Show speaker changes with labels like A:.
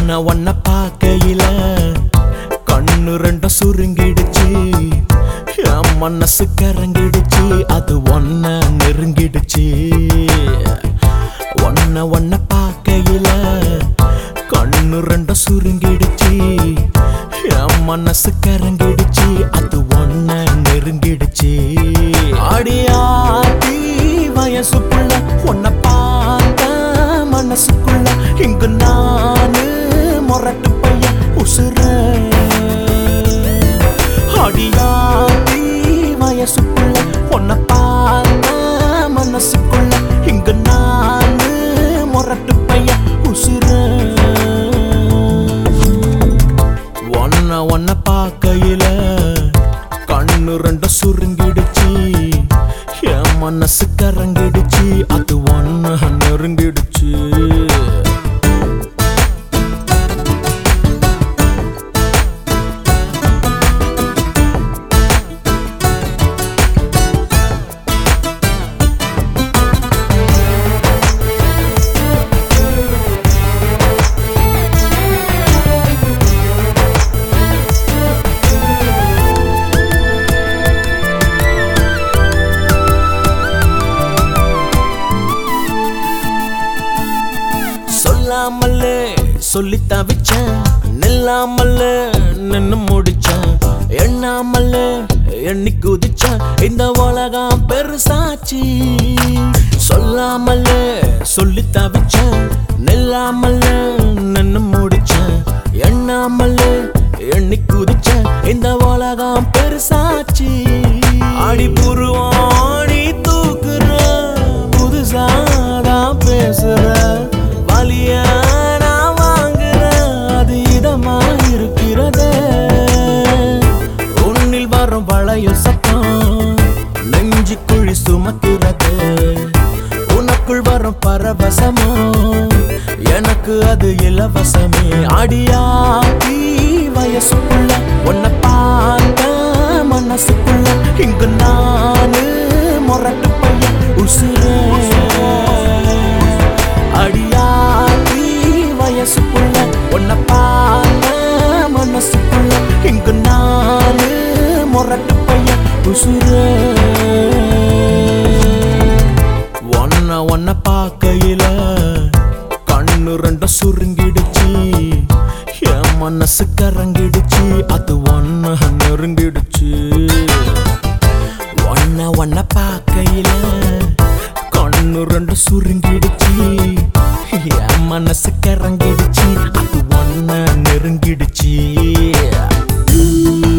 A: ஒன்ன ஒன்ன பார்க்கையில கண்ணு ரெண்டும் சுருங்கிடுச்சு என் மனசு கரங்கிடுச்சு அது ஒன்ன நெருங்கிடுச்சு ஒன்ன ஒன்ன பார்க்கையில கண்ணு ரெண்டும் சுருங்கிடுச்சு என் மனசு கரங்கிடுச்சு அது ஒன்ன நெருங்கிடுச்சு அடியாத்தி வயசுக்குள்ள உன்னை பார்த்த மனசுக்குள்ள இங்கு நானு முரட்டு பையன் உசுர அடியாத்தி வயசுக்குள்ள உன்னை பார்த்த மனசுக்குள்ள இங்கு நானு முரட்டு பையன் உசுர ஒன்ன ஒன்ன பார்க்கையில கண்ணு ரெண்டும் சுருங்கிடுச்சு என் மனசு கரங்கிடுச்சு அது ஒன்ன நெருங்கிடுச்சு சொல்லாமலே சொல்லி தவிச்சேன் நில்லாமல நின்னு முடிச்சேன் எண்ணாமல எண்ணி குதிச்சேன் இந்த உலகம் பெருசாச்சு சொல்லாமலே சொல்லி தவிச்சேன் நில்லாமல நின்னு முடிச்சேன் எண்ணாமல எண்ணி குதிச்சேன் இந்த உலகம் பெருசாச்சு ஆடி புருவாடி தூக்குற புதுசாதான் பேசுற வலிய நான் வாங்குற அது இதமா இருக்கிறதே உன்னில் வரும் வளையல் சத்தம் நெஞ்சு குழி சுமக்கிறது உனக்குள் வரும் பரவசமோ எனக்கு அது இலவசமே அடியாத்தி வயசுக்குள்ள உன்னை பார்த்த மனசுக்குள்ள இங்கு நானு முரட்டு பையன் உசுரே அடியாத்தி வயசுக்குள்ள உன்னை பார்த்த மனசுக்குள்ள இங்கு நானு முரட்டு பையன் உசுரே ஒன்ன ஒன்ன பார்க்கையில கண்ணு ரெண்டும் சுருங்கிடுச்சு என் மனசு கரங்கிடுச்சு அது ஒன்ன நெருங்கிடுச்சு ஒன்ன ஒன்ன பார்க்கையில கண்ணு ரெண்டு சுருங்கிடுச்சு என் மனசு கரங்கிடுச்சு அது ஒன்ன நெருங்கிடுச்சு